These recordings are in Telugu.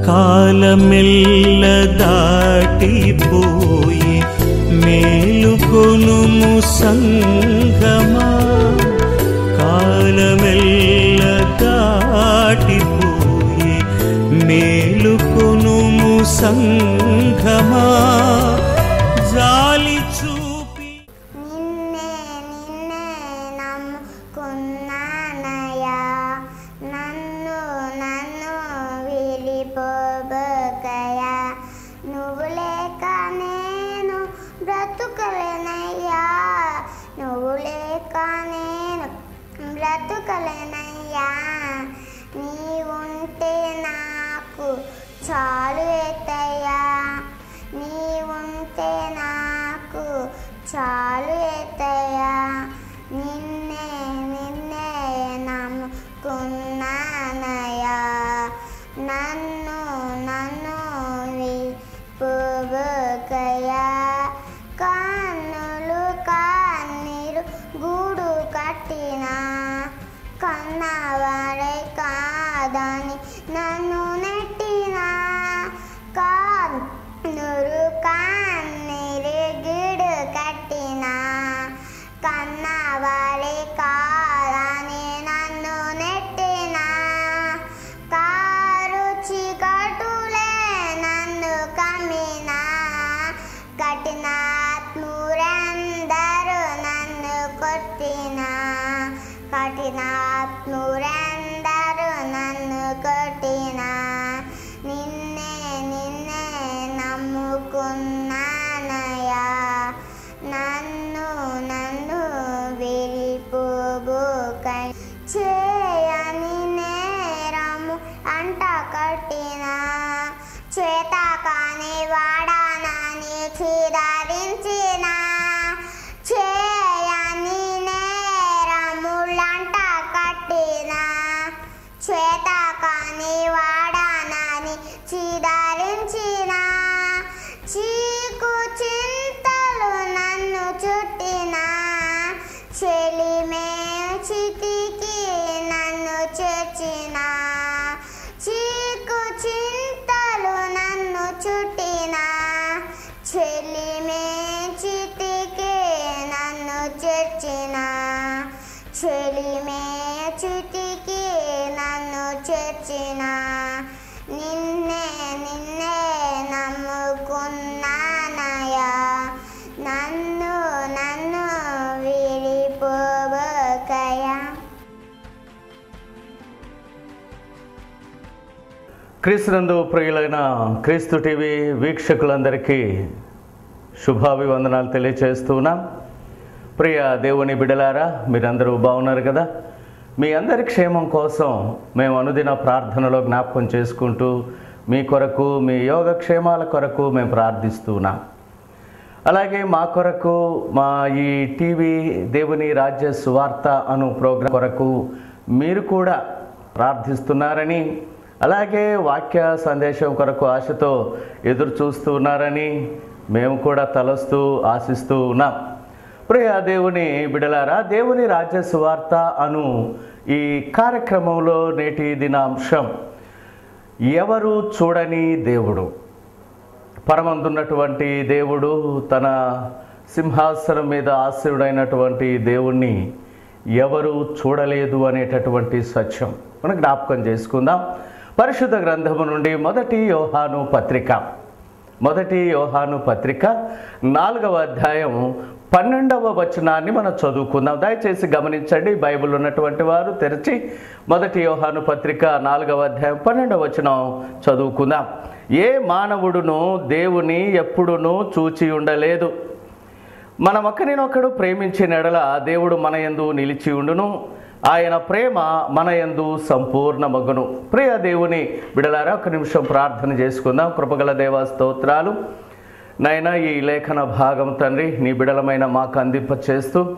కాలమెల్ల దాటిపోయి మేలుకొనుము సంగమా కాలమెల్ల దాటిపోయి మేలుకొనుము సంగమా జాలి చూపి నిన్నే నిన్నే నమ్ముకున్నానయ్యా నన్ను నన్ను విడిపోబోకయా నువ్వు లేక నేను బ్రతుకలేనయ్యా నువ్వు లేక నేను బ్రతుకలేనయ్యా నీవుంటే నాకు చాలు ఎత్తయ్యా నీవుంటే నాకు చాలు ఎత్తయ్యా నిన్నే నిన్నే నమ్ముకున్నానయ్యా నన్ను నన్ను విప్పుబోకయ్యా కన్నులు కన్నీరు గూడు కట్టినా కన్నవాడే కాదని నన్ను నెట్టినా కన్నురు కన్నీరు గూడు కట్టినా కన్నవాడే కాదని నన్ను నెట్టినా కారు చీకటులే నన్ను కమ్మినా కఠినాత్మురందరూ నన్ను కొట్టినా కఠినాత్మురందరూ నన్ను కొట్టినా నిన్నే నిన్నే నమ్ముకున్నానయ్యా నన్ను నన్ను విరిపోబోకై చేయని నేరము అంట కట్టిన చేత కాని వాడానని చిదరించిన చేయని నేరములంట కట్టిన చేత కాని వాడానని చిదరించిన చీకు చింతలు నన్ను చుట్టిన చెలిమే చితికి నన్ను చేర్చిన చీకు చింతలు నన్ను చుట్టిన చెలిమే చితికి నన్ను చేర్చిన చెలిమే చితికి నన్ను చేర్చిన నిన్నే నిన్నే నమ్ముకున్నానయ్యా నన్ను నన్ను విడిపోబోకయా క్రీస్తునందు ప్రియులైన క్రీస్తు టీవీ వీక్షకులందరికీ శుభాభివందనాలు తెలియచేస్తున్నాం ప్రియ దేవుని బిడలారా మీరందరూ బాగున్నారు కదా మీ అందరి క్షేమం కోసం మేము అనుదిన ప్రార్థనలో జ్ఞాపకం చేసుకుంటూ మీ కొరకు మీ యోగక్షేమాల కొరకు మేము ప్రార్థిస్తున్నాం అలాగే మా కొరకు మా ఈ టీవీ దేవుని రాజ్య సువార్త అను ప్రోగ్రాం కొరకు మీరు కూడా ప్రార్థిస్తున్నారని అలాగే వాక్య సందేశం కొరకు ఆశతో ఎదురు చూస్తూ ఉన్నారని మేము కూడా తలస్తూ ఆశిస్తూ ఉన్నాం ప్రియ దేవుని బిడలారా దేవుని రాజ్య సువార్త అను ఈ కార్యక్రమంలో నేటి దినాంశం ఎవరు చూడని దేవుడు పరమందున్నటువంటి దేవుడు తన సింహాసనం మీద ఆశీనుడైనటువంటి దేవుణ్ణి ఎవరు చూడలేదు అనేటటువంటి సత్యం మనం జ్ఞాపకం చేసుకుందాం పరిశుద్ధ గ్రంథము నుండి మొదటి యోహాను పత్రిక మొదటి యోహాను పత్రిక నాలుగవ అధ్యాయం పన్నెండవ వచనాన్ని మనం చదువుకుందాం దయచేసి గమనించండి బైబిల్ ఉన్నటువంటి వారు తెరిచి మొదటి యోహాను పత్రిక నాలుగవ అధ్యాయం పన్నెండవ వచనం చదువుకుందాం ఏ మానవుడును దేవుని ఎప్పుడునూ చూచి ఉండలేదు మనం ఒకరినొకడు ప్రేమించిన ఎడల దేవుడు మన యందు నిలిచి ఉండును ఆయన ప్రేమ మన యందు సంపూర్ణమగును ప్రియ దేవుని బిడలారా ఒక నిమిషం ప్రార్థన చేసుకుందాం కృపగల దేవా స్తోత్రాలు నైనా ఈ లేఖన భాగం తండ్రి నీ బిడలమైన మాకు అందింప చేస్తూ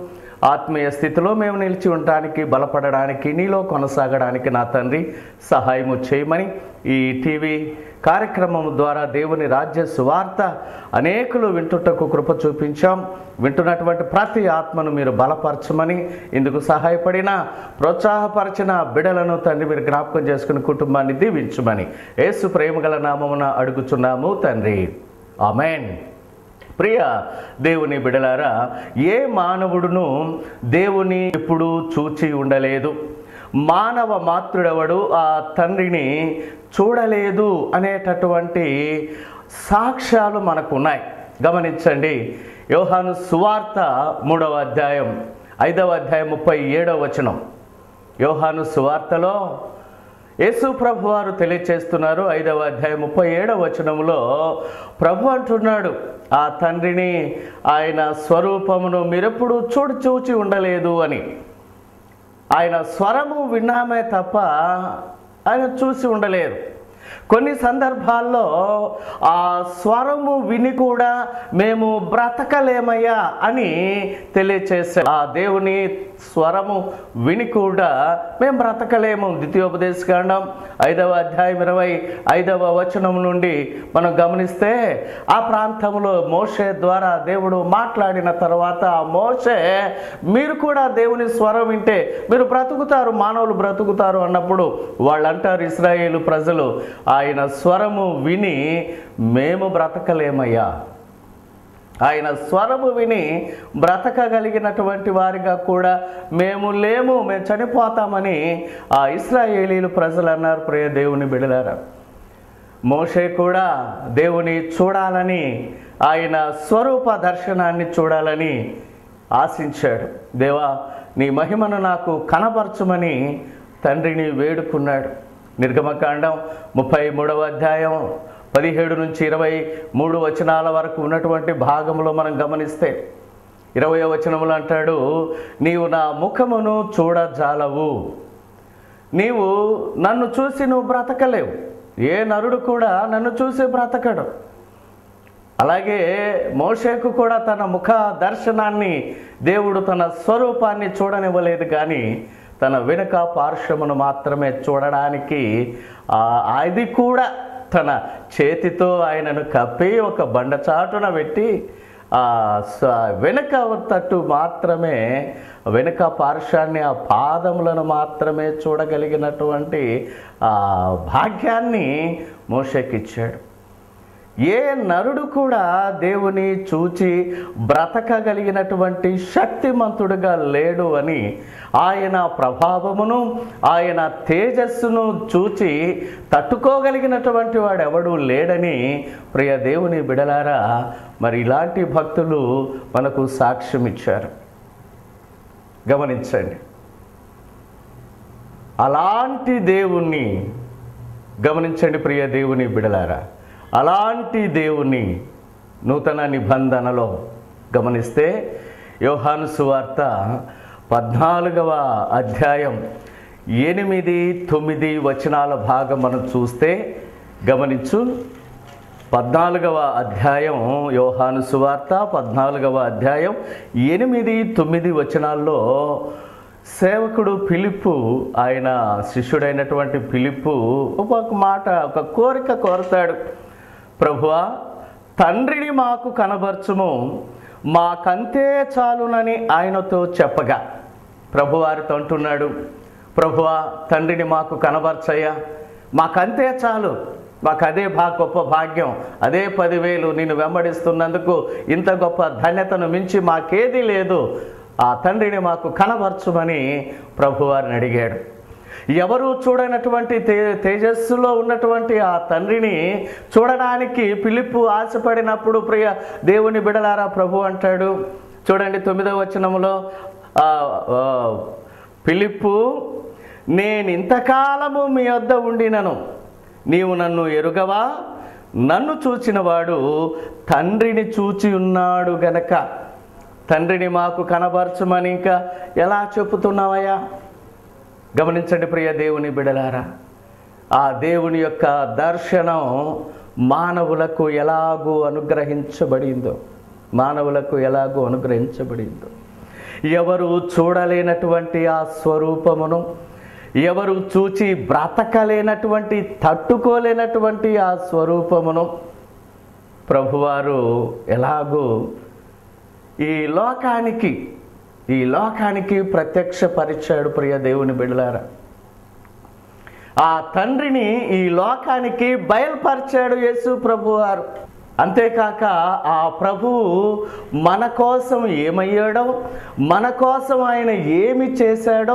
ఆత్మీయ స్థితిలో మేము నిలిచి ఉండడానికి బలపడడానికి నీలో కొనసాగడానికి నా తండ్రి సహాయము చేయమని ఈ టీవీ కార్యక్రమం ద్వారా దేవుని రాజ్య సువార్త అనేకులు వింటుటకు కృప చూపించాం వింటున్నటువంటి ప్రతి ఆత్మను మీరు బలపరచమని ఇందుకు సహాయపడిన ప్రోత్సాహపరిచిన బిడలను తండ్రి మీరు జ్ఞాపకం చేసుకుని కుటుంబాన్ని దీవించమని యేసు ప్రేమగల నామమున అడుగుచున్నాము తండ్రి ఆమెన్ ప్రియ దేవుని బిడలారా ఏ మానవుడును దేవుని ఎప్పుడు చూచి ఉండలేదు మానవ మాతృడవడు ఆ తండ్రిని చూడలేదు అనేటటువంటి సాక్ష్యాలు మనకు ఉన్నాయి గమనించండి యోహాను సువార్త మూడవ అధ్యాయం ఐదవ అధ్యాయం ముప్పై ఏడవ వచనం యోహాను సువార్తలో యేసు ప్రభు వారు తెలియచేస్తున్నారు ఐదవ అధ్యాయం ముప్పై ఏడవ వచనంలో ప్రభు అంటున్నాడు ఆ తండ్రిని ఆయన స్వరూపమును మీరెప్పుడు చూడు చూచి ఉండలేదు అని ఆయన స్వరము విన్నామే తప్ప ఆయన చూసి ఉండలేరు కొన్ని సందర్భాల్లో ఆ స్వరము విని కూడా మేము బ్రతకలేమయ్యా అని తెలియచేసే ఆ దేవుని స్వరము విని కూడా మేము బ్రతకలేము ద్వితీయోపదేశకాండం ఐదవ అధ్యాయం ఇరవై ఐదవ వచనం నుండి మనం గమనిస్తే ఆ ప్రాంతంలో మోషే ద్వారా దేవుడు మాట్లాడిన తర్వాత ఆ మోషే మీరు కూడా దేవుని స్వరం వింటే మీరు బ్రతుకుతారు మానవులు బ్రతుకుతారు అన్నప్పుడు వాళ్ళు అంటారు ఇస్రాయేలు ప్రజలు ఆయన స్వరము విని మేము బ్రతకలేమయ్యా ఆయన స్వరము విని బ్రతకగలిగినటువంటి వారిగా కూడా మేము లేము మేము చనిపోతామని ఆ ఇస్రాయేలీలు ప్రజలు అన్నారు ప్రియ దేవుని బిడలారా మోషే కూడా దేవుని చూడాలని ఆయన స్వరూప దర్శనాన్ని చూడాలని ఆశించాడు దేవా నీ మహిమను నాకు కనపరచమని తండ్రిని వేడుకున్నాడు నిర్గమకాండం ముప్పై మూడవ అధ్యాయం పదిహేడు నుంచి ఇరవై మూడు వచనాల వరకు ఉన్నటువంటి భాగంలో మనం గమనిస్తే ఇరవై వచనములు అంటాడు నీవు నా ముఖమును చూడజాలవు నీవు నన్ను చూసి నువ్వు బ్రతకలేవు ఏ నరుడు కూడా నన్ను చూసి బ్రతకడు అలాగే మోషేకు కూడా తన ముఖ దర్శనాన్ని దేవుడు తన స్వరూపాన్ని చూడనివ్వలేదు కానీ తన వెనుక పార్శ్వమును మాత్రమే చూడడానికి ఆ, అది కూడా తన చేతితో ఆయనను కప్పి ఒక బండచాటున పెట్టి ఆ స- వెనుక తట్టు మాత్రమే వెనుక పార్శ్వాన్ని ఆ పాదములను మాత్రమే చూడగలిగినటువంటి ఆ భాగ్యాన్ని మోషకిచ్చాడు ఏ నరుడు కూడా దేవుని చూచి బ్రతకగలిగినటువంటి శక్తిమంతుడుగా లేడు అని ఆయన ప్రభావమును ఆయన తేజస్సును చూచి తట్టుకోగలిగినటువంటి వాడు ఎవడు లేడని ప్రియ దేవుని బిడలారా మరి ఇలాంటి భక్తులు మనకు సాక్ష్యం ఇచ్చారు గమనించండి అలాంటి దేవుణ్ణి గమనించండి ప్రియ దేవుని బిడలారా అలాంటి దేవుని నూతన నిబంధనలో గమనిస్తే యోహాను సువార్త పద్నాలుగవ అధ్యాయం ఎనిమిది తొమ్మిది వచనాల భాగం మనం చూస్తే గమనించు పద్నాలుగవ అధ్యాయం యోహాను సువార్త పద్నాలుగవ అధ్యాయం ఎనిమిది తొమ్మిది వచనాల్లో సేవకుడు పిలుపు ఆయన శిష్యుడైనటువంటి పిలుపు ఒక మాట ఒక కోరిక కోరతాడు ప్రభువా తండ్రిని మాకు కనబరచుము మాకంతే చాలునని ఆయనతో చెప్పగా ప్రభువారితో అంటున్నాడు ప్రభువా తండ్రిని మాకు కనబరచయ్యా మాకంతే చాలు మాకు అదే భా గొప్ప భాగ్యం అదే పదివేలు నేను వెంబడిస్తున్నందుకు ఇంత గొప్ప ధన్యతను మించి మాకేదీ లేదు ఆ తండ్రిని మాకు కనబరచుమని ప్రభువారిని అడిగాడు ఎవరు చూడనటువంటి తే తేజస్సులో ఉన్నటువంటి ఆ తండ్రిని చూడడానికి పిలుపు ఆశపడినప్పుడు ప్రియ దేవుని బిడలారా ప్రభు అంటాడు చూడండి తొమ్మిదవ వచనములో ఆ, ఆ, పిలుపు నేను ఇంతకాలము మీ వద్ద ఉండినను నీవు నన్ను ఎరుగవా నన్ను చూచినవాడు తండ్రిని చూచి ఉన్నాడు గనక తండ్రిని మాకు కనబరచమని ఇంకా ఎలా చెప్పుతున్నావయ్యా గమనించండి ప్రియ దేవుని బిడలారా ఆ దేవుని యొక్క దర్శనం మానవులకు ఎలాగూ అనుగ్రహించబడిందో మానవులకు ఎలాగూ అనుగ్రహించబడిందో ఎవరు చూడలేనటువంటి ఆ స్వరూపమును ఎవరు చూచి బ్రతకలేనటువంటి తట్టుకోలేనటువంటి ఆ స్వరూపమును ప్రభువారు ఎలాగూ ఈ లోకానికి ఈ లోకానికి ప్రత్యక్షపరిచాడు ప్రియ దేవుని బిడ్డలారా ఆ తండ్రిని ఈ లోకానికి బయలుపరిచాడు యేసు ప్రభువారు అంతేకాక ఆ ప్రభువు మన కోసం ఏమయ్యాడో మన కోసం ఆయన ఏమి చేశాడో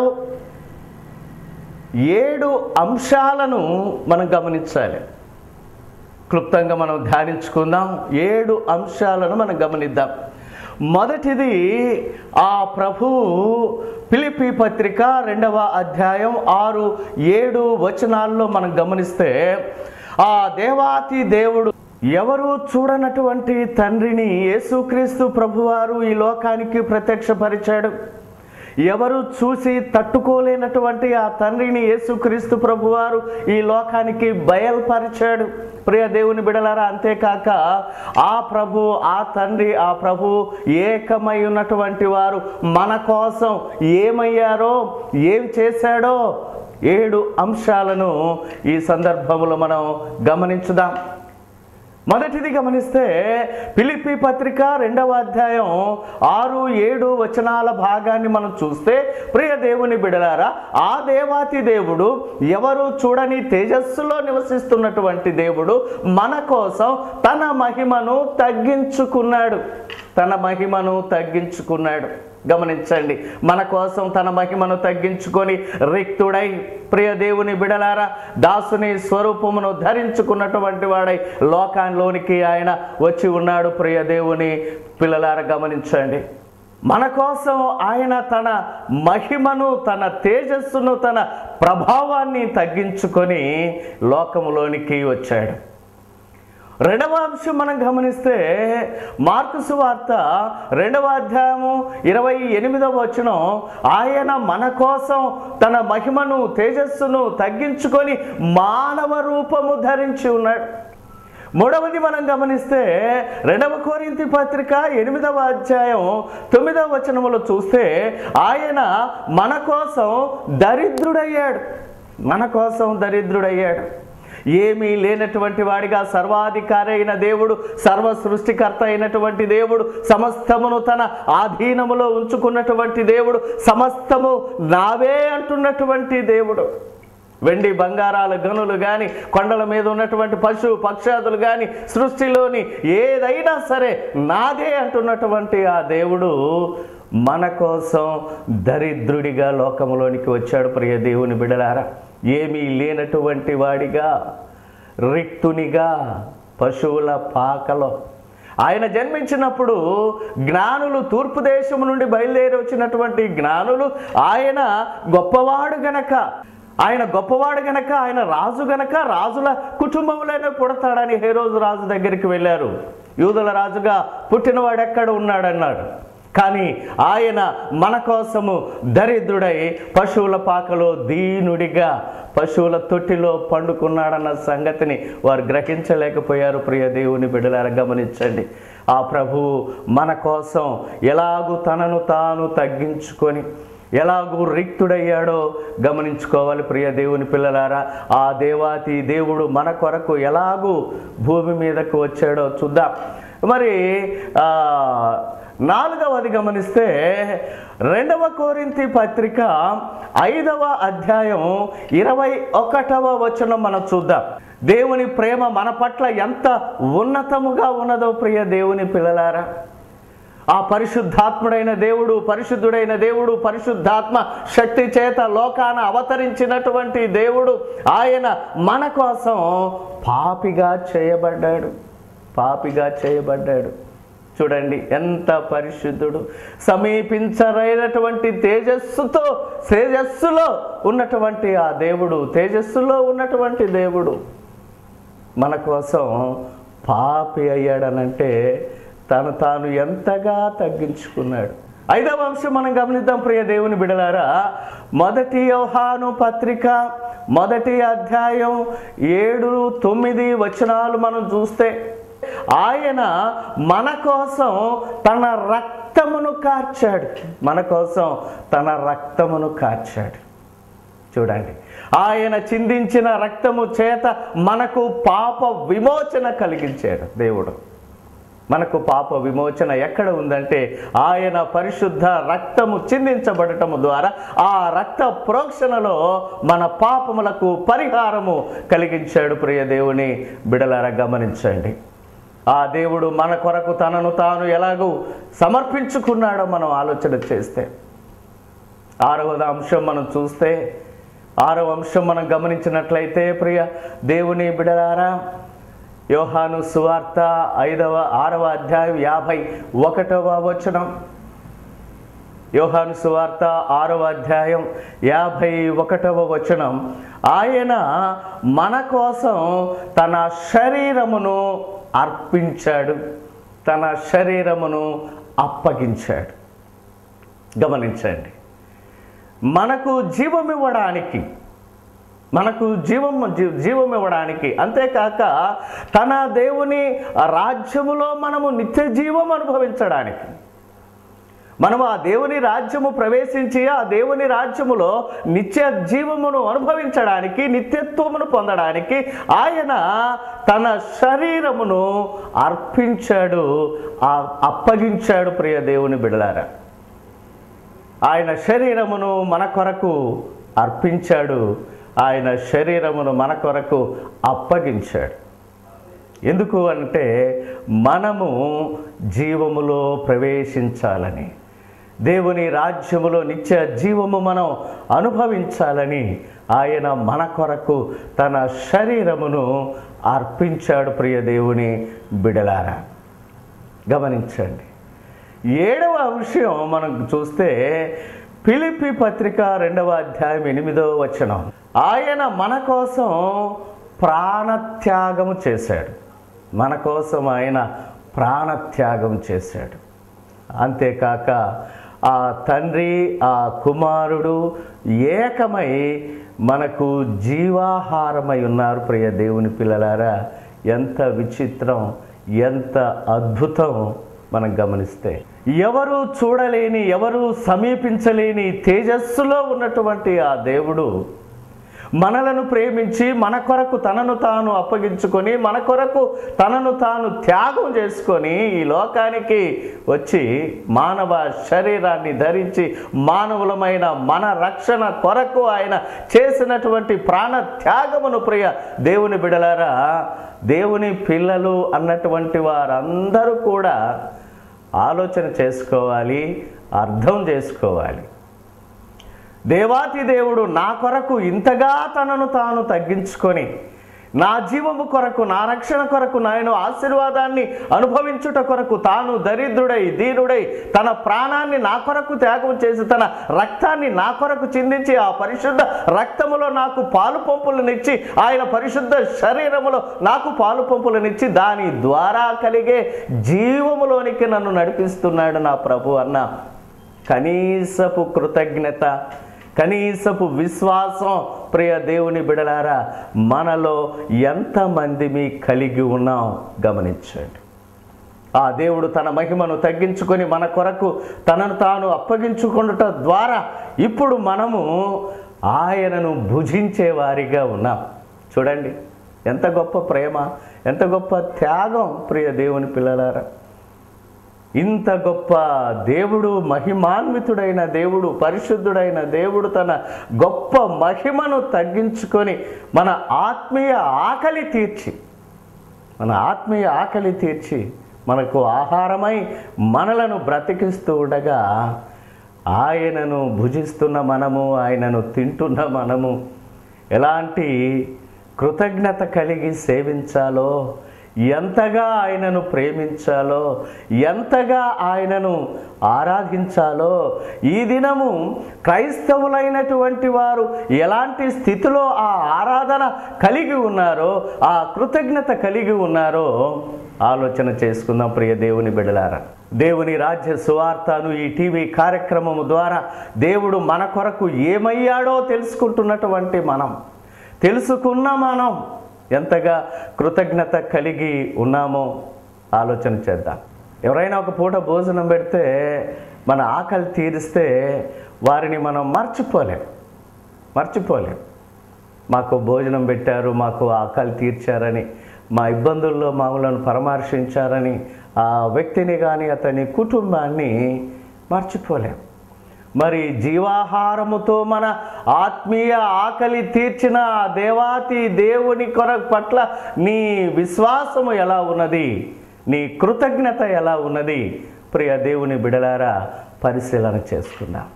ఏడు అంశాలను మనం గమనించాలి క్లుప్తంగా మనం ధ్యానించుకుందాం ఏడు అంశాలను మనం గమనిద్దాం మొదటిది ఆ ప్రభువు పిలిపి పత్రిక రెండవ అధ్యాయం ఆరు ఏడు వచనాల్లో మనం గమనిస్తే ఆ దేవాతి దేవుడు ఎవరు చూడనటువంటి తండ్రిని యేసుక్రీస్తు ప్రభువారు ఈ లోకానికి ప్రత్యక్షపరిచాడు ఎవరు చూసి తట్టుకోలేనటువంటి ఆ తండ్రిని యేసుక్రీస్తు ప్రభువారు ఈ లోకానికి బయల్పరిచాడు ప్రియ దేవుని బిడలారా అంతేకాక ఆ ప్రభు ఆ తండ్రి ఆ ప్రభు ఏకమై ఉన్నటువంటి వారు మన కోసం ఏమయ్యారో ఏం చేశాడో ఏడు అంశాలను ఈ సందర్భంలో మనం గమనించుదాం మొదటిది గమనిస్తే పిలిపి పత్రిక రెండవ అధ్యాయం ఆరు ఏడు వచనాల భాగాన్ని మనం చూస్తే ప్రియ దేవుని బిడలారా ఆ దేవాతి దేవుడు ఎవరు చూడని తేజస్సులో నివసిస్తున్నటువంటి దేవుడు మన కోసం తన మహిమను తగ్గించుకున్నాడు తన మహిమను తగ్గించుకున్నాడు గమనించండి మన కోసం తన మహిమను తగ్గించుకొని రిక్తుడై ప్రియ దేవుని బిడలారా దాసుని స్వరూపమును ధరించుకున్నటువంటి వాడై లోకాల్లోనికి ఆయన వచ్చి ఉన్నాడు ప్రియ దేవుని పిల్లలారా గమనించండి మన కోసం ఆయన తన మహిమను తన తేజస్సును తన ప్రభావాన్ని తగ్గించుకొని లోకములోనికి వచ్చాడు రెండవ అంశం మనం గమనిస్తే మార్కు సువార్త రెండవ అధ్యాయము ఇరవై ఎనిమిదవ వచనం ఆయన మన కోసం తన మహిమను తేజస్సును తగ్గించుకొని మానవ రూపము ధరించి ఉన్నాడు మూడవది మనం గమనిస్తే రెండవ కోరింతి పత్రిక ఎనిమిదవ అధ్యాయం తొమ్మిదవ వచనములో చూస్తే ఆయన మన కోసం దరిద్రుడయ్యాడు మన కోసం దరిద్రుడయ్యాడు ఏమీ లేనటువంటి వాడిగా సర్వాధికారి అయిన దేవుడు సర్వ సృష్టికర్త అయినటువంటి దేవుడు సమస్తమును తన ఆధీనములో ఉంచుకున్నటువంటి దేవుడు సమస్తము నావే అంటున్నటువంటి దేవుడు వెండి బంగారాల గనులు కానీ కొండల మీద ఉన్నటువంటి పశు పక్షాదులు కానీ సృష్టిలోని ఏదైనా సరే నాదే అంటున్నటువంటి ఆ దేవుడు మన కోసం దరిద్రుడిగా లోకములోనికి వచ్చాడు ప్రియ దేవుని బిడలారా ఏమీ లేనటువంటి వాడిగా రిక్తునిగా పశువుల పాకలో ఆయన జన్మించినప్పుడు జ్ఞానులు తూర్పు దేశం నుండి బయలుదేరి వచ్చినటువంటి జ్ఞానులు ఆయన గొప్పవాడు గనక ఆయన గొప్పవాడు గనక ఆయన రాజు గనక రాజుల కుటుంబంలోనే పుడతాడని హేరోజు రాజు దగ్గరికి వెళ్ళారు యూదుల రాజుగా పుట్టినవాడు ఎక్కడ ఉన్నాడన్నాడు కానీ ఆయన మన కోసము దరిద్రుడై పశువుల పాకలో దీనుడిగా పశువుల తొట్టిలో పండుకున్నాడన్న సంగతిని వారు గ్రహించలేకపోయారు ప్రియ దేవుని బిడ్డలారా గమనించండి ఆ ప్రభువు మన కోసం ఎలాగూ తనను తాను తగ్గించుకొని ఎలాగూ రిక్తుడయ్యాడో గమనించుకోవాలి ప్రియ దేవుని పిల్లలారా ఆ దేవాతి దేవుడు మన కొరకు ఎలాగూ భూమి మీదకు వచ్చాడో చూద్దాం మరి ఆ, నాలుగవది గమనిస్తే రెండవ కోరింతి పత్రిక ఐదవ అధ్యాయం ఇరవై ఒకటవ వచనం మనం చూద్దాం దేవుని ప్రేమ మన పట్ల ఎంత ఉన్నతముగా ఉన్నదో ప్రియ దేవుని పిల్లలారా ఆ పరిశుద్ధాత్ముడైన దేవుడు పరిశుద్ధుడైన దేవుడు పరిశుద్ధాత్మ శక్తి చేత లోకాన అవతరించినటువంటి దేవుడు ఆయన మన కోసం పాపిగా చేయబడ్డాడు పాపిగా చేయబడ్డాడు చూడండి ఎంత పరిశుద్ధుడు సమీపించరైనటువంటి తేజస్సుతో తేజస్సులో ఉన్నటువంటి ఆ దేవుడు తేజస్సులో ఉన్నటువంటి దేవుడు మన కోసం పాపి అయ్యాడనంటే తను తాను ఎంతగా తగ్గించుకున్నాడు ఐదవ అంశం మనం గమనిద్దాం ప్రియ దేవుని బిడలారా మొదటి యోహాను పత్రిక మొదటి అధ్యాయం ఏడు తొమ్మిది వచనాలు మనం చూస్తే ఆయన మన కోసం తన రక్త రక్తమును కార్చాడు మన కోసం తన రక్తమును కార్చాడు చూడండి ఆయన చిందించిన రక్తము చేత మనకు పాప విమోచన కలిగించాడు దేవుడు మనకు పాప విమోచన ఎక్కడ ఉందంటే ఆయన పరిశుద్ధ రక్తము చిందించబడటము ద్వారా ఆ రక్త ప్రోక్షణలో మన పాపములకు పరిహారము కలిగించాడు ప్రియ దేవుని బిడలారా గమనించండి ఆ దేవుడు మన కొరకు తనను తాను ఎలాగూ సమర్పించుకున్నాడో మనం ఆలోచన చేస్తే ఆరవద అంశం మనం చూస్తే ఆరవ అంశం మనం గమనించినట్లయితే ప్రియ దేవుని బిడలారా యోహాను సువార్త ఐదవ ఆరవ అధ్యాయం యాభై ఒకటవ వచనం యోహాను సువార్త ఆరవ అధ్యాయం యాభై ఒకటవ వచనం ఆయన మన కోసం తన శరీరమును అర్పించాడు తన శరీరమును అప్పగించాడు గమనించండి మనకు జీవం ఇవ్వడానికి మనకు జీవం జీ- జీవం ఇవ్వడానికి అంతేకాక తన దేవుని రాజ్యములో మనము నిత్య జీవం అనుభవించడానికి మనము ఆ దేవుని రాజ్యము ప్రవేశించి ఆ దేవుని రాజ్యములో నిత్య జీవమును అనుభవించడానికి నిత్యత్వమును పొందడానికి ఆయన తన శరీరమును అర్పించాడు ఆ- అప్పగించాడు ప్రియ దేవుని బిడలారా ఆయన శరీరమును మన కొరకు అర్పించాడు ఆయన శరీరమును మన కొరకు అప్పగించాడు ఎందుకు అంటే మనము జీవములో ప్రవేశించాలని దేవుని రాజ్యములో నిత్య జీవము మనం అనుభవించాలని ఆయన మన కొరకు తన శరీరమును అర్పించాడు ప్రియ దేవుని బిడలారా గమనించండి ఏడవ విషయం మనం చూస్తే పిలిపి పత్రిక రెండవ అధ్యాయం ఎనిమిదవ వచనం ఆయన మన కోసం ప్రాణత్యాగము చేశాడు మన కోసం ఆయన ప్రాణత్యాగం చేశాడు అంతేకాక ఆ తండ్రి ఆ కుమారుడు ఏకమై మనకు జీవాహారమై ఉన్నారు ప్రియ దేవుని పిల్లలారా ఎంత విచిత్రం ఎంత అద్భుతం మనం గమనిస్తే ఎవరు చూడలేని ఎవరు సమీపించలేని తేజస్సులో ఉన్నటువంటి ఆ దేవుడు మనలను ప్రేమించి మన కొరకు తనను తాను అప్పగించుకొని మన కొరకు తనను తాను త్యాగం చేసుకొని ఈ లోకానికి వచ్చి మానవ శరీరాన్ని ధరించి మానవులమైన మన రక్షణ కొరకు ఆయన చేసినటువంటి ప్రాణ త్యాగమును ప్రియ దేవుని బిడలారా దేవుని పిల్లలు అన్నటువంటి వారందరూ కూడా ఆలోచన చేసుకోవాలి అర్థం చేసుకోవాలి దేవాతి దేవుడు నా కొరకు ఇంతగా తనను తాను తగ్గించుకొని నా జీవము కొరకు నా రక్షణ కొరకు నేను ఆశీర్వాదాన్ని అనుభవించుట కొరకు తాను దరిద్రుడై దీనుడై తన ప్రాణాన్ని నా కొరకు త్యాగం చేసి తన రక్తాన్ని నా కొరకు చిందించి ఆ పరిశుద్ధ రక్తములో నాకు పాలు పంపులనిచ్చి ఆయన పరిశుద్ధ శరీరములో నాకు పాలు పంపులనిచ్చి దాని ద్వారా కలిగే జీవములోనికి నన్ను నడిపిస్తున్నాడు నా ప్రభు అన్న కనీసపు కృతజ్ఞత కనీసపు విశ్వాసం ప్రియ దేవుని బిడలారా మనలో ఎంతమంది మీ కలిగి ఉన్నాం గమనించండి ఆ దేవుడు తన మహిమను తగ్గించుకొని మన కొరకు తనను తాను అప్పగించుకొనుట ద్వారా ఇప్పుడు మనము ఆయనను భుజించే వారిగా ఉన్నాం చూడండి ఎంత గొప్ప ప్రేమ ఎంత గొప్ప త్యాగం ప్రియ దేవుని పిల్లలారా ఇంత గొప్ప దేవుడు మహిమాన్వితుడైన దేవుడు పరిశుద్ధుడైన దేవుడు తన గొప్ప మహిమను తగ్గించుకొని మన ఆత్మీయ ఆకలి తీర్చి మన ఆత్మీయ ఆకలి తీర్చి మనకు ఆహారమై మనలను బ్రతికిస్తూ ఉండగా ఆయనను భుజిస్తున్న మనము ఆయనను తింటున్న మనము ఎలాంటి కృతజ్ఞత కలిగి సేవించాలో ఎంతగా ఆయనను ప్రేమించాలో ఎంతగా ఆయనను ఆరాధించాలో ఈ దినము క్రైస్తవులైనటువంటి వారు ఎలాంటి స్థితిలో ఆ ఆరాధన కలిగి ఉన్నారో ఆ కృతజ్ఞత కలిగి ఉన్నారో ఆలోచన చేసుకుందాం ప్రియ దేవుని బిడలారా దేవుని రాజ్య సువార్తను ఈ టీవీ కార్యక్రమము ద్వారా దేవుడు మన కొరకు ఏమయ్యాడో తెలుసుకుంటున్నటువంటి మనం తెలుసుకున్న మనం ఎంతగా కృతజ్ఞత కలిగి ఉన్నామో ఆలోచన చేద్దాం ఎవరైనా ఒక పూట భోజనం పెడితే మన ఆకలి తీరిస్తే వారిని మనం మర్చిపోలేం మర్చిపోలేం మాకు భోజనం పెట్టారు మాకు ఆకలి తీర్చారని మా ఇబ్బందుల్లో మమ్మల్ని పరామర్శించారని ఆ వ్యక్తిని కానీ అతని కుటుంబాన్ని మర్చిపోలేం మరి జీవాహారముతో మన ఆత్మీయ ఆకలి తీర్చిన ఆ దేవాతి దేవుని కొర పట్ల నీ విశ్వాసము ఎలా ఉన్నది నీ కృతజ్ఞత ఎలా ఉన్నది ప్రియ దేవుని బిడలారా పరిశీలన చేసుకుందాం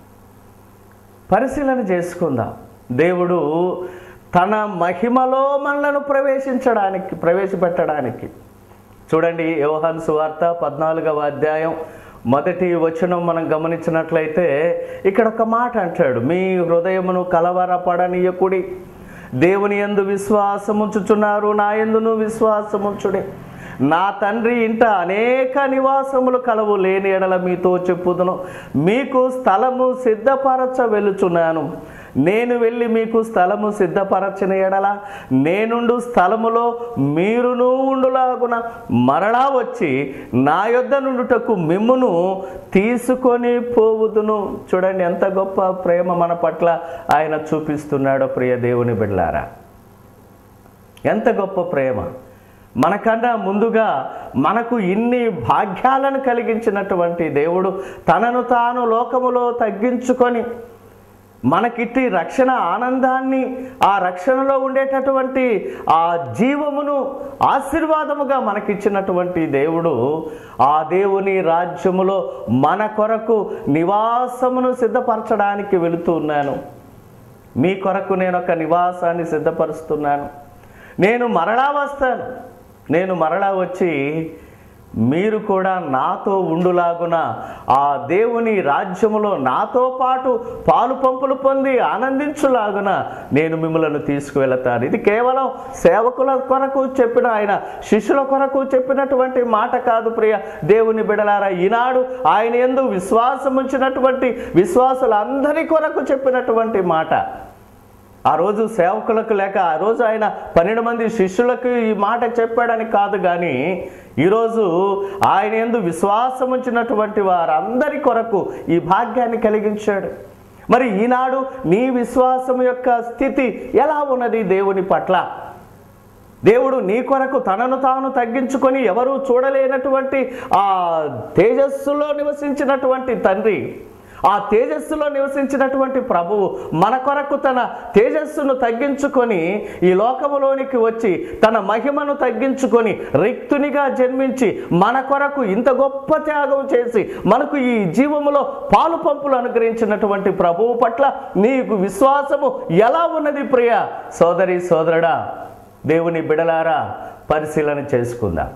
పరిశీలన చేసుకుందాం దేవుడు తన మహిమలో మనలను ప్రవేశించడానికి ప్రవేశపెట్టడానికి చూడండి యోహాను సువార్త పద్నాలుగవ అధ్యాయం మొదటి వచనం మనం గమనించినట్లయితే ఇక్కడ ఒక మాట అంటాడు మీ హృదయమును కలవరపడనీయకుడి దేవుని యందు విశ్వాసముంచుచున్నారు నా ఎందును విశ్వాసముంచుడే నా తండ్రి ఇంట అనేక నివాసములు కలవు లేని ఎడల మీతో చెప్పుదును మీకు స్థలము సిద్ధపరచ వెలుచున్నాను నేను వెళ్ళి మీకు స్థలము సిద్ధపరచిన ఎడల నేనుండు స్థలములో మీరును ఉండులాగున మరలా వచ్చి నా యొద్ద నుండుటకు మిమ్మును తీసుకొని పోవుదును చూడండి ఎంత గొప్ప ప్రేమ మన పట్ల ఆయన చూపిస్తున్నాడో ప్రియ దేవుని బిడ్లారా ఎంత గొప్ప ప్రేమ మనకన్నా ముందుగా మనకు ఇన్ని భాగ్యాలను కలిగించినటువంటి దేవుడు తనను తాను లోకములో తగ్గించుకొని మనకిట్టి రక్షణ ఆనందాన్ని ఆ రక్షణలో ఉండేటటువంటి ఆ జీవమును ఆశీర్వాదముగా మనకిచ్చినటువంటి దేవుడు ఆ దేవుని రాజ్యములో మన కొరకు నివాసమును సిద్ధపరచడానికి వెళుతూ ఉన్నాను మీ కొరకు నేను ఒక నివాసాన్ని సిద్ధపరుస్తున్నాను నేను మరలా వస్తాను నేను మరలా వచ్చి మీరు కూడా నాతో ఉండులాగున ఆ దేవుని రాజ్యములో నాతో పాటు పాలు పంపులు పొంది ఆనందించులాగున నేను మిమ్మలను తీసుకువెళతాను ఇది కేవలం సేవకుల కొరకు చెప్పిన ఆయన శిష్యుల కొరకు చెప్పినటువంటి మాట కాదు ప్రియ దేవుని బిడలారా ఈనాడు ఆయన ఎందు విశ్వాసం ఉంచినటువంటి విశ్వాసులందరి కొరకు చెప్పినటువంటి మాట ఆ రోజు సేవకులకు లేక ఆ రోజు ఆయన పన్నెండు మంది శిష్యులకు ఈ మాట చెప్పాడని కాదు కానీ ఈరోజు ఆయన ఎందు విశ్వాసం ఉంచినటువంటి వారందరి కొరకు ఈ భాగ్యాన్ని కలిగించాడు మరి ఈనాడు నీ విశ్వాసం యొక్క స్థితి ఎలా ఉన్నది దేవుని పట్ల దేవుడు నీ కొరకు తనను తాను తగ్గించుకొని ఎవరూ చూడలేనటువంటి ఆ తేజస్సులో నివసించినటువంటి తండ్రి ఆ తేజస్సులో నివసించినటువంటి ప్రభువు మన కొరకు తన తేజస్సును తగ్గించుకొని ఈ లోకములోనికి వచ్చి తన మహిమను తగ్గించుకొని రిక్తునిగా జన్మించి మన కొరకు ఇంత గొప్ప త్యాగం చేసి మనకు ఈ జీవములో పాలు పంపులు అనుగ్రహించినటువంటి ప్రభువు పట్ల నీకు విశ్వాసము ఎలా ఉన్నది ప్రియ సోదరి సోదరుడా దేవుని బిడలారా పరిశీలన చేసుకుందాం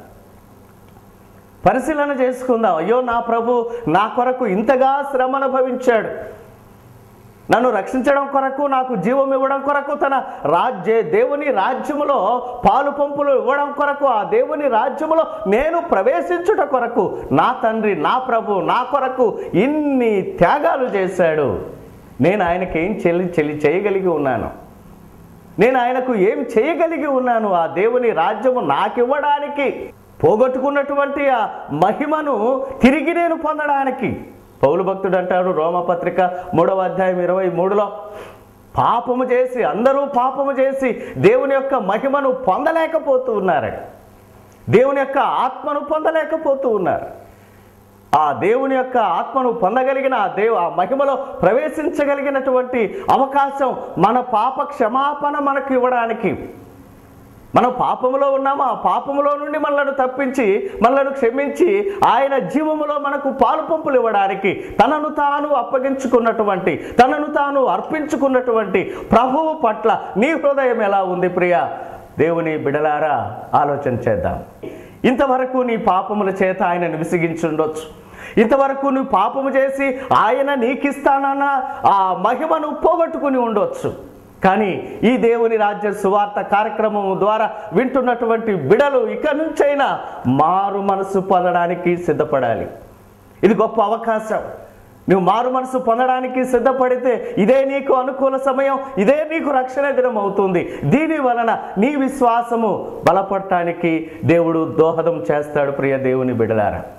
పరిశీలన చేసుకుందాం అయ్యో నా ప్రభు నా కొరకు ఇంతగా శ్రమ అనుభవించాడు నన్ను రక్షించడం కొరకు నాకు జీవం ఇవ్వడం కొరకు తన రాజ్య దేవుని రాజ్యములో పాలు పంపులు ఇవ్వడం కొరకు ఆ దేవుని రాజ్యములో నేను ప్రవేశించుట కొరకు నా తండ్రి నా ప్రభు నా కొరకు ఇన్ని త్యాగాలు చేశాడు నేను ఆయనకి ఏం చెల్లి చెల్లి చేయగలిగి ఉన్నాను నేను ఆయనకు ఏం చేయగలిగి ఉన్నాను ఆ దేవుని రాజ్యము నాకివ్వడానికి పోగొట్టుకున్నటువంటి ఆ మహిమను తిరిగి నేను పొందడానికి పౌలు భక్తుడు అంటాడు రోమపత్రిక మూడవ అధ్యాయం ఇరవై మూడులో పాపము చేసి అందరూ పాపము చేసి దేవుని యొక్క మహిమను పొందలేకపోతూ ఉన్నారని దేవుని యొక్క ఆత్మను పొందలేకపోతూ ఉన్నారు ఆ దేవుని యొక్క ఆత్మను పొందగలిగిన ఆ దేవు ఆ మహిమలో ప్రవేశించగలిగినటువంటి అవకాశం మన పాప క్షమాపణ మనకు ఇవ్వడానికి మనం పాపములో ఉన్నాము ఆ పాపములో నుండి మనలను తప్పించి మనలను క్షమించి ఆయన జీవములో మనకు పాలు పంపులు ఇవ్వడానికి తనను తాను అప్పగించుకున్నటువంటి తనను తాను అర్పించుకున్నటువంటి ప్రభువు పట్ల నీ హృదయం ఎలా ఉంది ప్రియ దేవుని బిడలారా ఆలోచన చేద్దాం ఇంతవరకు నీ పాపముల చేత ఆయనను విసిగించుండొచ్చు ఇంతవరకు నువ్వు పాపము చేసి ఆయన నీకిస్తానన్న ఆ మహిమను పోగొట్టుకుని ఉండొచ్చు కానీ ఈ దేవుని రాజ్య సువార్త కార్యక్రమం ద్వారా వింటున్నటువంటి బిడలు ఇక నుంచైనా మారు మనసు పొందడానికి సిద్ధపడాలి ఇది గొప్ప అవకాశం నువ్వు మారు మనసు పొందడానికి సిద్ధపడితే ఇదే నీకు అనుకూల సమయం ఇదే నీకు రక్షణ దినం అవుతుంది దీని వలన నీ విశ్వాసము బలపడటానికి దేవుడు దోహదం చేస్తాడు ప్రియ దేవుని బిడలారా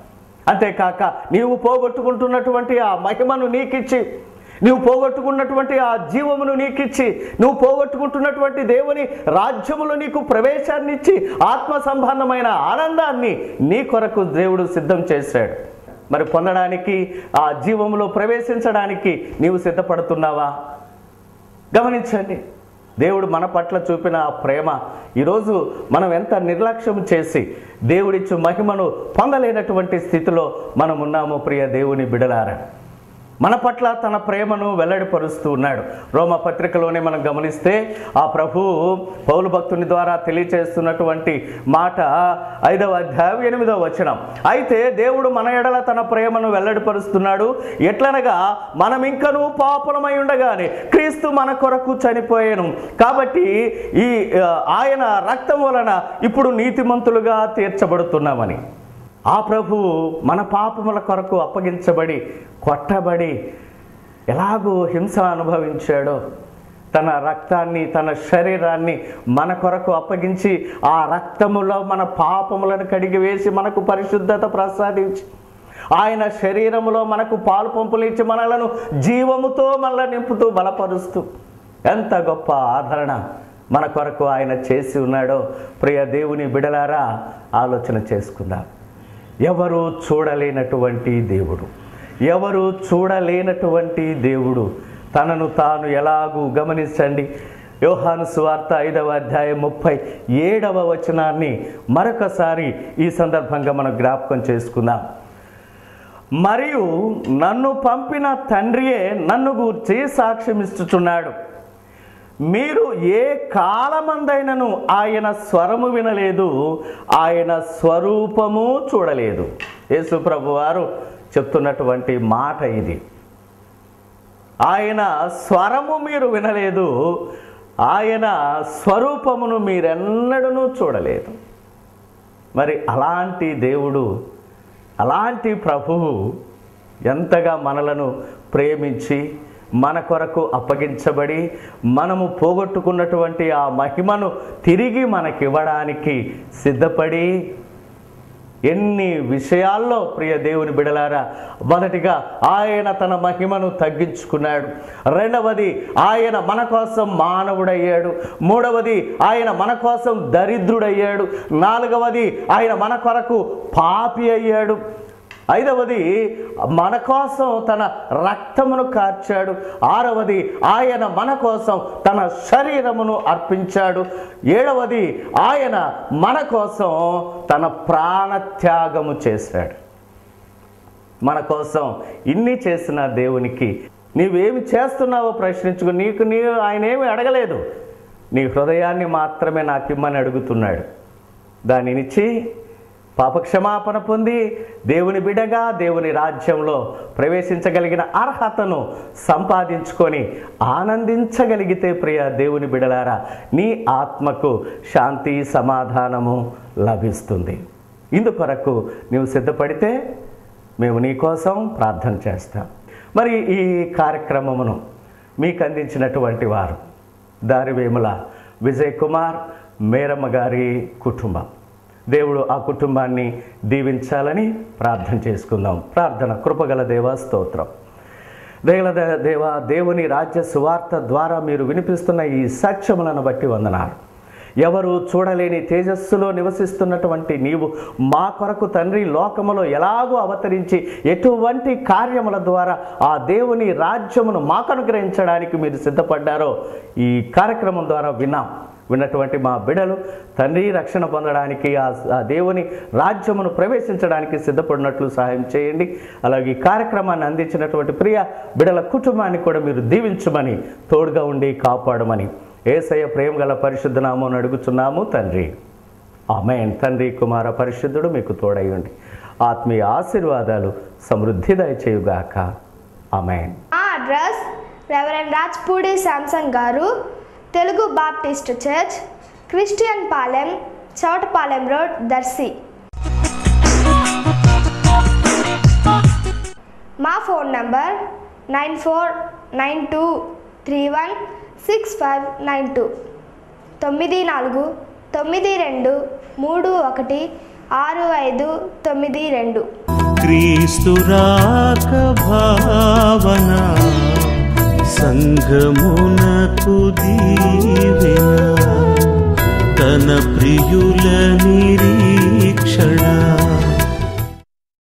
అంతేకాక నీవు పోగొట్టుకుంటున్నటువంటి ఆ మహిమను నీకిచ్చి నువ్వు పోగొట్టుకున్నటువంటి ఆ జీవమును నీకిచ్చి నువ్వు పోగొట్టుకుంటున్నటువంటి దేవుని రాజ్యములో నీకు ప్రవేశాన్ని ఇచ్చి ఆత్మ సంబంధమైన ఆనందాన్ని నీ కొరకు దేవుడు సిద్ధం చేశాడు మరి పొందడానికి ఆ జీవములో ప్రవేశించడానికి నీవు సిద్ధపడుతున్నావా గమనించండి దేవుడు మన పట్ల చూపిన ఆ ప్రేమ ఈరోజు మనం ఎంత నిర్లక్ష్యం చేసి దేవుడిచ్చు మహిమను పొందలేనటువంటి స్థితిలో మనం ఉన్నామో ప్రియ దేవుని బిడలారా మన పట్ల తన ప్రేమను వెల్లడిపరుస్తూ ఉన్నాడు రోమ పత్రికలోనే మనం గమనిస్తే ఆ ప్రభు పౌలు భక్తుని ద్వారా తెలియచేస్తున్నటువంటి మాట ఐదవ అధ్యాయం ఎనిమిదవ వచనం అయితే దేవుడు మన ఎడల తన ప్రేమను వెల్లడిపరుస్తున్నాడు ఎట్లనగా మనం ఇంకనూ పాపలమై ఉండగానే క్రీస్తు మన కొరకు చనిపోయాను కాబట్టి ఈ ఆ, ఆయన రక్తం వలన ఇప్పుడు నీతిమంతులుగా తీర్చబడుతున్నామని ఆ ప్రభువు మన పాపముల కొరకు అప్పగించబడి కొట్టబడి ఎలాగూ హింస అనుభవించాడో తన రక్తాన్ని తన శరీరాన్ని మన కొరకు అప్పగించి ఆ రక్తములో మన పాపములను కడిగి వేసి మనకు పరిశుద్ధత ప్రసాదించి ఆయన శరీరములో మనకు పాలు పంపులించి మనలను జీవముతో మనల్ని నింపుతూ బలపరుస్తూ ఎంత గొప్ప ఆదరణ మన కొరకు ఆయన చేసి ఉన్నాడో ప్రియ దేవుని బిడలారా ఆలోచన చేసుకుందాం ఎవరు చూడలేనటువంటి దేవుడు ఎవరు చూడలేనటువంటి దేవుడు తనను తాను ఎలాగూ గమనించండి యోహాను సువార్త ఐదవ అధ్యాయం ముప్పై ఏడవ వచనాన్ని మరొకసారి ఈ సందర్భంగా మనం జ్ఞాపకం చేసుకుందాం మరియు నన్ను పంపిన తండ్రియే నన్ను గూర్చి సాక్ష్యమిస్తుచున్నాడు మీరు ఏ కాలమందైనను ఆయన స్వరము వినలేదు ఆయన స్వరూపము చూడలేదు యేసు ప్రభు వారు చెప్తున్నటువంటి మాట ఇది ఆయన స్వరము మీరు వినలేదు ఆయన స్వరూపమును మీరెన్నడూ చూడలేదు మరి అలాంటి దేవుడు అలాంటి ప్రభువు ఎంతగా మనలను ప్రేమించి మన కొరకు అప్పగించబడి మనము పోగొట్టుకున్నటువంటి ఆ మహిమను తిరిగి మనకివ్వడానికి సిద్ధపడి ఎన్ని విషయాల్లో ప్రియ దేవుని బిడలారా మొదటిగా ఆయన తన మహిమను తగ్గించుకున్నాడు రెండవది ఆయన మన కోసం మానవుడయ్యాడు మూడవది ఆయన మన కోసం దరిద్రుడయ్యాడు నాలుగవది ఆయన మన కొరకు పాపి అయ్యాడు ఐదవది మన కోసం తన రక్తమును కార్చాడు ఆరవది ఆయన మన కోసం తన శరీరమును అర్పించాడు ఏడవది ఆయన మన కోసం తన ప్రాణత్యాగము చేశాడు మన కోసం ఇన్ని చేసిన దేవునికి నీవేమి చేస్తున్నావో ప్రశ్నించుకో నీకు నీ ఆయన ఏమి అడగలేదు నీ హృదయాన్ని మాత్రమే నాకు ఇమ్మని అడుగుతున్నాడు దానినిచ్చి పాపక్షమాపణ పొంది దేవుని బిడగా దేవుని రాజ్యంలో ప్రవేశించగలిగిన అర్హతను సంపాదించుకొని ఆనందించగలిగితే ప్రియ దేవుని బిడలారా నీ ఆత్మకు శాంతి సమాధానము లభిస్తుంది ఇందుకొరకు నీవు సిద్ధపడితే మేము నీ కోసం ప్రార్థన చేస్తాం మరి ఈ కార్యక్రమమును మీకు అందించినటువంటి వారు దారివేముల విజయ్ కుమార్ మేరమ్మ గారి కుటుంబం దేవుడు ఆ కుటుంబాన్ని దీవించాలని ప్రార్థన చేసుకుందాం ప్రార్థన కృపగల దేవ స్తోత్రం దేగల దే- దేవ దేవుని రాజ్య సువార్త ద్వారా మీరు వినిపిస్తున్న ఈ సత్యములను బట్టి వందనాలు ఎవరు చూడలేని తేజస్సులో నివసిస్తున్నటువంటి నీవు మా కొరకు తండ్రి లోకములో ఎలాగో అవతరించి ఎటువంటి కార్యముల ద్వారా ఆ దేవుని రాజ్యమును మాకు అనుగ్రహించడానికి మీరు సిద్ధపడ్డారో ఈ కార్యక్రమం ద్వారా విన్నాం విన్నటువంటి మా బిడలు తండ్రి రక్షణ పొందడానికి ఆ ఆ దేవుని రాజ్యమును ప్రవేశించడానికి సిద్ధపడినట్లు సహాయం చేయండి అలాగే ఈ కార్యక్రమాన్ని అందించినటువంటి ప్రియ బిడల కుటుంబాన్ని కూడా మీరు దీవించమని తోడుగా ఉండి కాపాడమని ఏసయ్య ప్రేమ గల పరిశుద్ధ నామం అడుగుతున్నాము తండ్రి ఆమెన్ తండ్రి కుమార పరిశుద్ధుడు మీకు తోడయ్యండి ఆత్మీయ ఆశీర్వాదాలు సమృద్ధి దయచేయుగాక ఆమెన్ మా అడ్రస్ రెవరెండ్ రాజ్పూడి శాంసంగ్ గారు Telugu Baptist church Christian Palem Chowtapalem road Darsi మా phone number nine four nine two three one six five nine two తొమ్మిది నాలుగు తొమ్మిది రెండు మూడు ఒకటి ఆరు ఐదు తొమ్మిది రెండు క్రీస్తు రాక భావన సంగమునకు దీవెన తన ప్రియుల నిరీక్షణ